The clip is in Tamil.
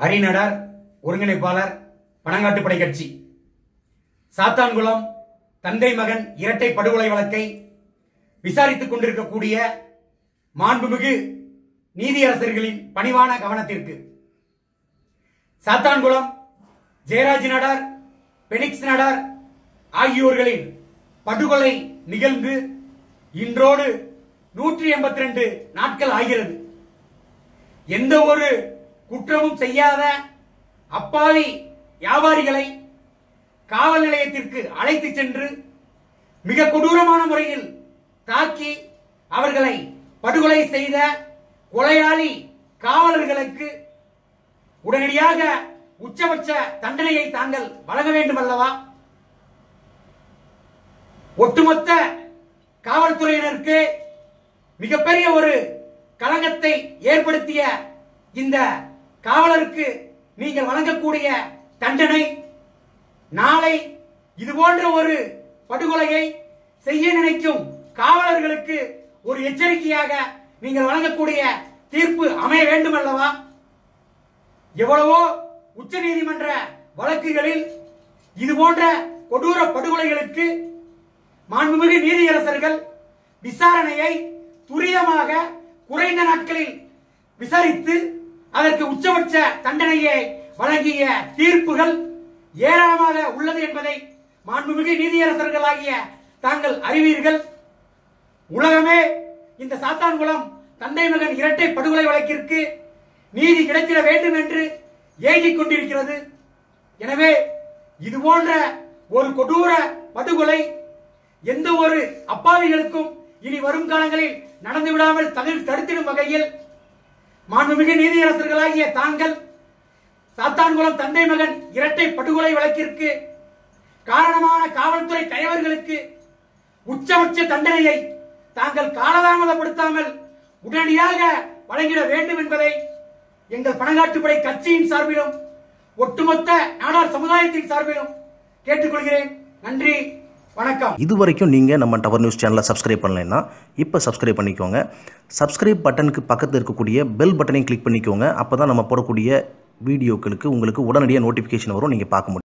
ஹரிநடர் ஒருங்கிணைப்பாளர் பனங்காட்டுப்படை கட்சி சாத்தான்குளம் தந்தை மகன் இரட்டை படுகொலை வழக்கை விசாரித்துக் கொண்டிருக்கக்கூடிய மாண்புமிகு நீதியரசர்களின் பணிவான கவனத்திற்கு சாத்தான்குளம் ஜெயராஜ் நடார் பெனிக்ஸ் நடார் ஆகியோர்களின் படுகொலை நிகழ்ந்து இன்றோடு நூற்றி எண்பத்தி ரெண்டு நாட்கள் ஆகிறது எந்த ஒரு குற்றமும் செய்யாத அப்பாவி வியாபாரிகளை காவல் நிலையத்திற்கு அழைத்து சென்று மிக கொடூரமான முறையில் தாக்கி அவர்களை படுகொலை செய்த கொலையாளி காவலர்களுக்கு உடனடியாக உச்சபட்ச தண்டனையை தாங்கள் வழங்க வேண்டும் அல்லவா ஒட்டுமொத்த காவல்துறையினருக்கு மிகப்பெரிய ஒரு களங்கத்தை ஏற்படுத்திய இந்த காவலருக்கு நீங்கள் வழங்கக்கூடிய தண்டனை நாளை இது போன்ற ஒரு படுகொலையை செய்ய நினைக்கும் காவலர்களுக்கு ஒரு எச்சரிக்கையாக நீங்கள் வழங்கக்கூடிய தீர்ப்பு அமைய வேண்டும் அல்லவா எவ்வளவோ உச்ச நீதிமன்ற வழக்குகளில் இது போன்ற கொடூர படுகொலைகளுக்கு மாண்புமிகு நீதியரசர்கள் விசாரணையை துரிதமாக குறைந்த நாட்களில் விசாரித்து அதற்கு உச்சபட்ச தண்டனையை வழங்கிய தீர்ப்புகள் ஏராளமாக உள்ளது என்பதை மாண்புமிகு நீதியரசர்களாகிய தாங்கள் அறிவீர்கள் உலகமே இந்த சாத்தான்குளம் தந்தை மகன் இரட்டை படுகொலை வழக்கிற்கு நீதி கிடைத்திட வேண்டும் என்று ஏங்கிக் கொண்டிருக்கிறது எனவே இது போன்ற ஒரு கொடூர படுகொலை எந்த ஒரு அப்பாவிகளுக்கும் இனி வரும் காலங்களில் நடந்து விடாமல் தகுதி தடுத்திடும் வகையில் மாண்புமிகு நீதியரசர்களாகிய தாங்கள் சாத்தான்குளம் தந்தை மகன் இரட்டை படுகொலை வழக்கிற்கு காரணமான காவல்துறை தலைவர்களுக்கு உச்சபட்ச தண்டனையை தாங்கள் காலதாமதப்படுத்தாமல் உடனடியாக வழங்கிட வேண்டும் என்பதை எங்கள் பணங்காட்டுப்படை கட்சியின் சார்பிலும் ஒட்டுமொத்த நாடார் சமுதாயத்தின் சார்பிலும் கேட்டுக்கொள்கிறேன் நன்றி வணக்கம் இது வரைக்கும் நீங்கள் நம்ம டவர் நியூஸ் சேனலை சப்ஸ்கிரைப் பண்ணலைன்னா இப்போ சப்ஸ்கிரைப் பண்ணிக்கோங்க சப்ஸ்கிரைப் பட்டனுக்கு பக்கத்தில் இருக்கக்கூடிய பெல் பட்டனையும் கிளிக் பண்ணிக்கோங்க அப்போ தான் நம்ம போடக்கூடிய வீடியோக்களுக்கு உங்களுக்கு உடனடியாக நோட்டிஃபிகேஷன் வரும் நீங்கள் பார்க்க முடியும்